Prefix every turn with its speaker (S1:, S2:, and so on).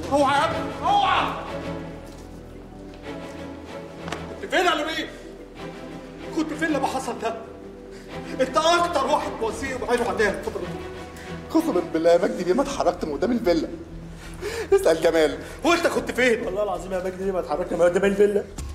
S1: اوعى يا ابني اوعى كنت فين يا لبيب؟ كنت فين لما حصل ده؟ انت اكتر واحد وسيم وعينه عليها الفترة دي
S2: قسما بالله يا مجدي بيه ما اتحركت من قدام الفيلا اسال جمال
S1: وانت كنت فين؟
S3: والله العظيم يا مجدي ما اتحركنا من قدام الفيلا